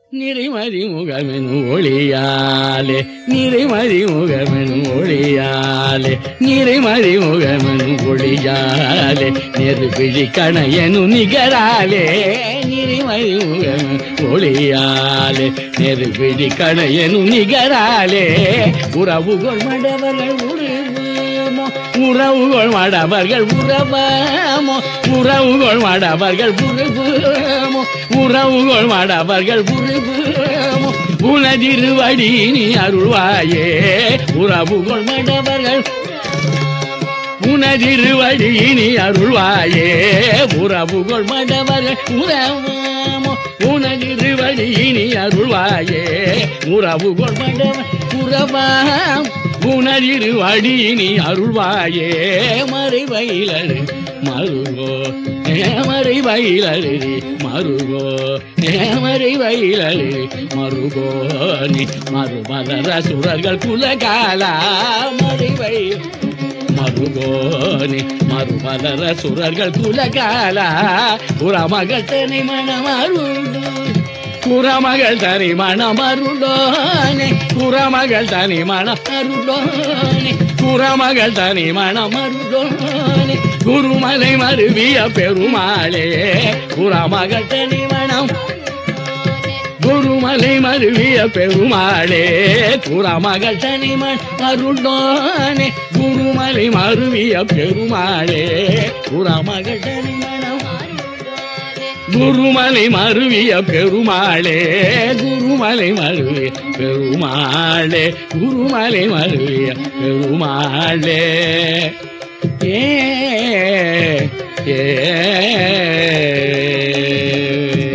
நிறைமதி முகமெனு ஒளியாலே நிறைமதி முகமெனு ஒளியாலே நிறைமதி முகமெனு ஒளியாலே நெருபிழி கணையனு நிகராலே நிறைமதி முகமெனு ஒளியாலே நெருபிழி கணையனு நிகராலே உறவுகள் மடவர்கள் உருவமோ உறவுகள் மடவர்கள் உறவமோ உறவுகள் மடவர்கள் உருவமோ உறவுகள் மடவர்கள் உருவமோ உனதிருவடி நீ அருள்வாயே உறவுகள் மடவர்கள் உனதிருவடி நீ அருள்வாயே உறவுகள் மடவர்கள் உறவமோ உனதிருவடி நீ அருள்வாயே உறவுகள் மடவர் உறவாம் உணரிரு அடியினி அருள்வாயே மறைவயிலரு மருகோ மறை வயலரு மருகோ மறை வயலரு மருகோ நீ மறுமலர சுரர்கள் குலகாலா மறை வயல் மருகோனி மறுமலர சுரர்கள் குலகாலா புறமகள் தனி மணமருளோ புறமகள் தனி மணமருளோனே புறமகள் தனி மணமருளோனே புறமகள் தனி மணமருளோனே குருமலை மருவிய பெருமாளே புறமகள் தனி மணம் குருமலை மருவிய பெருமாளே குறமகள் தனிமன் அருளோனே குருமலை மருவிய பெருமாளே குறமகள் தனிமணம் குருமலை மருவிய பெருமாளே குருமலை மருவிய பெருமாளே குருமலை மருவிய பெருமாளே ஏ ஏ